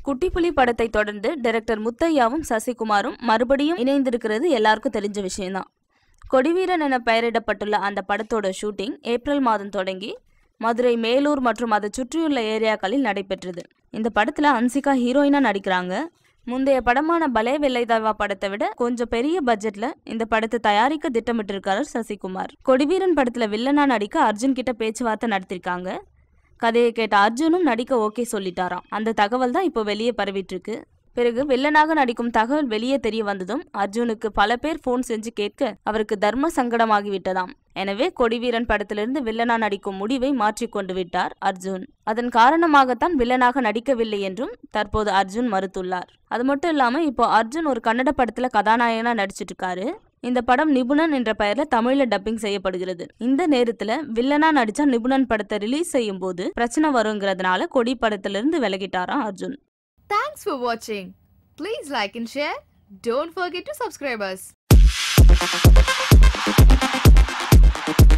குட்டிப்புலி படத்தை தொடர்ந்து டைரக்டர் முத்தையாவும் சசிகுமாரும் மறுபடியும் இணைந்திருக்கிறது எல்லாருக்கும் தெரிஞ்ச விஷயம்தான் கொடிவீரன் என பெயரிடப்பட்டுள்ள அந்த படத்தோட ஷூட்டிங் ஏப்ரல் மாதம் தொடங்கி மதுரை மேலூர் மற்றும் அதை சுற்றியுள்ள ஏரியாக்களில் நடைபெற்றது இந்த படத்துல அன்சிகா ஹீரோயினா நடிக்கிறாங்க முந்தைய படமான பலே வெள்ளைதாவா படத்தை விட கொஞ்சம் பெரிய பட்ஜெட்ல இந்த படத்தை தயாரிக்க திட்டமிட்டிருக்காரு சசிகுமார் கொடிவீரன் படத்துல வில்லனா நடிக்க அர்ஜுன் கிட்ட பேச்சுவார்த்தை நடத்திருக்காங்க கதையை கேட்ட அர்ஜுனும் நடிக்க ஓகே சொல்லிட்டாராம் அந்த தகவல் தான் இப்போ வெளியே பரவிட்டு இருக்கு பிறகு வில்லனாக நடிக்கும் தகவல் வெளியே தெரிய வந்ததும் அர்ஜுனுக்கு பல பேர் ஃபோன் செஞ்சு கேட்க அவருக்கு தர்ம சங்கடமாகி விட்டதாம் எனவே கொடிவீரன் படத்திலிருந்து வில்லனா நடிக்கும் முடிவை மாற்றிக் கொண்டு விட்டார் அர்ஜுன் அதன் காரணமாகத்தான் வில்லனாக நடிக்கவில்லை என்றும் தற்போது அர்ஜுன் மறுத்துள்ளார் அது மட்டும் இல்லாம இப்போ அர்ஜுன் ஒரு கன்னட படத்துல கதாநாயகனா நடிச்சிட்டு இருக்காரு இந்த படம் நிபுணன் என்ற பெயர்ல தமிழ்ல டப்பிங் செய்யப்படுகிறது இந்த நேரத்துல வில்லனா நடிச்சா நிபுணன் படத்தை ரிலீஸ் செய்யும் போது பிரச்சனை வருங்கிறதுனால கொடி படத்திலிருந்து விலகிட்டாராம் Arjun Thanks for watching. Please like and share. Don't forget to subscribe us.